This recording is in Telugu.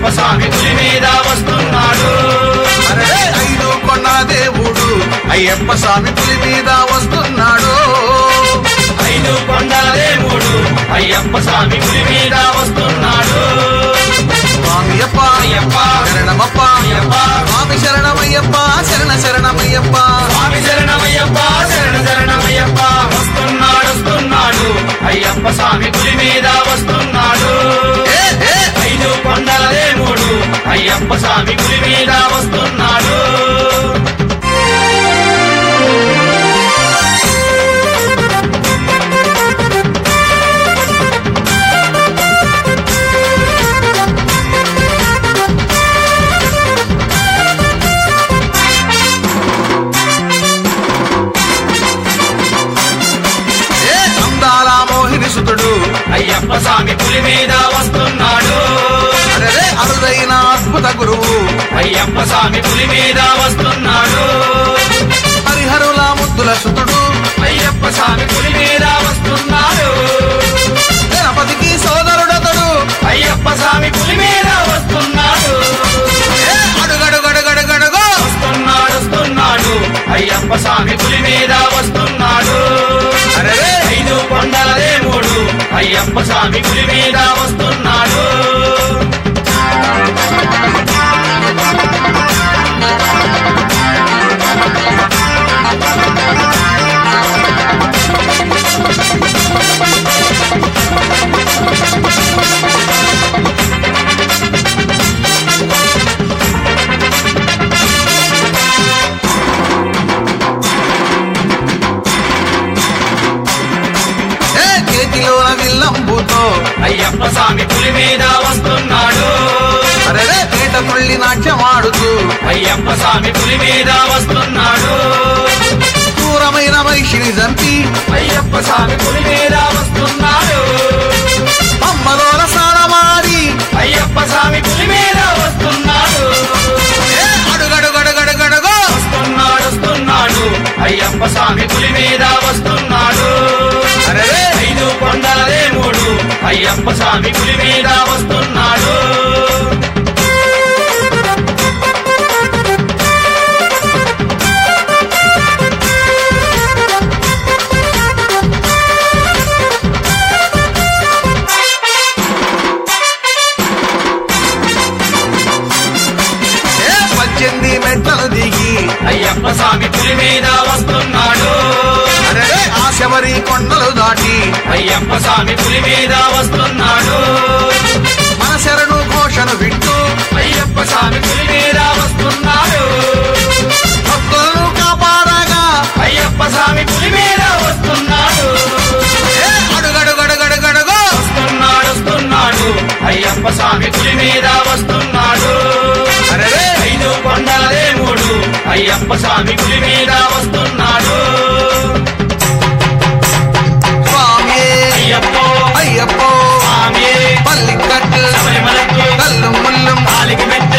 అయ్యప్ప స్వామి పులి మీద వస్తున్నాడు అరే ఐదు కొండ దేవుడు అయ్యప్ప స్వామి పులి మీద వస్తున్నాడు ఐదు కొండల దేవుడు అయ్యప్ప స్వామి పులి మీద వస్తున్నాడు స్వామియప్ప అయ్యప్ప శరణమప్ప అయ్యప్ప స్వామి శరణమయ్యప్ప శరణ శరణమయ్యప్ప స్వామి శరణమయ్యప్ప శరణ శరణమయ్యప్ప వస్తున్నాడు వస్తున్నాడు అయ్యప్ప స్వామి పులి మీద వస్తున్నాడు ఏ, ఏ, ఐదు కొండల దేవుడు అయ్యప్ప స్వామి పులి మీద వస్తున్నాడు ఏ, అందాల మోహిని సుతుడు అయ్యప్ప స్వామి పులి మీద వస్తున్నాడు అరే అరుదైన అద్భుత గురువు అయ్యప్ప స్వామి పులి మీద వస్తున్నాడు హరిహరుల ముద్దుల సుతుడు అయ్యప్ప స్వామి పులి మీద వస్తున్నాడు గణపతికి సోదరుడతడు అయ్యప్ప స్వామి పులి మీద వస్తున్నాడు ఏ, అడుగడుగడుగడుగడుగో వస్తున్నాడు వస్తున్నాడు అయ్యప్ప స్వామి పులి మీద వస్తున్నాడు అరే ఐదు కొండల దేవుడు అయ్యప్ప స్వామి పులి మీద వస్తున్నాడు ఏ చేతిలోన విల్లంబుతో అయ్యప్ప స్వామి పులి మీద వస్తున్నాడు అరే పేట తుళ్ళి నాట్యమాడుతూ అయ్యప్ప స్వామి పులి మీద వస్తున్నాడు క్రూరమైన మహిషిని చంపి అయ్యప్ప స్వామి పులి మీద వస్తున్నాడు అమ్మలోన స్నానమాడి అయ్యప్ప స్వామి పులి మీద వస్తున్నాడు ఏ అడుగడుగడుగడుగడుగో వస్తున్నాడు వస్తున్నాడు అయ్యప్ప స్వామి పులి మీద వస్తున్నాడు అరే ఐదు కొండల దేవుడు అయ్యప్ప స్వామి పులి మీద వస్తున్నాడు ఏ పద్దెనిమిది మెట్టలు దిగి అయ్యప్ప స్వామి పులి మీద వస్తున్నాడు అరే ఆ శబరి కొండలు దాటి అయ్యప్ప స్వామి పులి మీద వస్తున్నాడు మన శరణు ఘోషను వింటూ అయ్యప్ప స్వామి పులి మీద వస్తున్నాడు భక్తులను కాపాడగా అయ్యప్ప స్వామి పులి మీద వస్తున్నాడు ఏ అడుగడుగడుగడుగడుగో వస్తున్నాడు వస్తున్నాడు అయ్యప్ప స్వామి పులి మీద వస్తున్నాడు అరే ఐదు కొండల దేవుడు అయ్యప్ప స్వామి పులి మీద వస్తున్నాడు స్వామి అయ్యప్పో అయ్యప్పో స్వామి పల్లికట్టు శబరిమలకు కల్లు ముల్లు కాలికి మెట్టు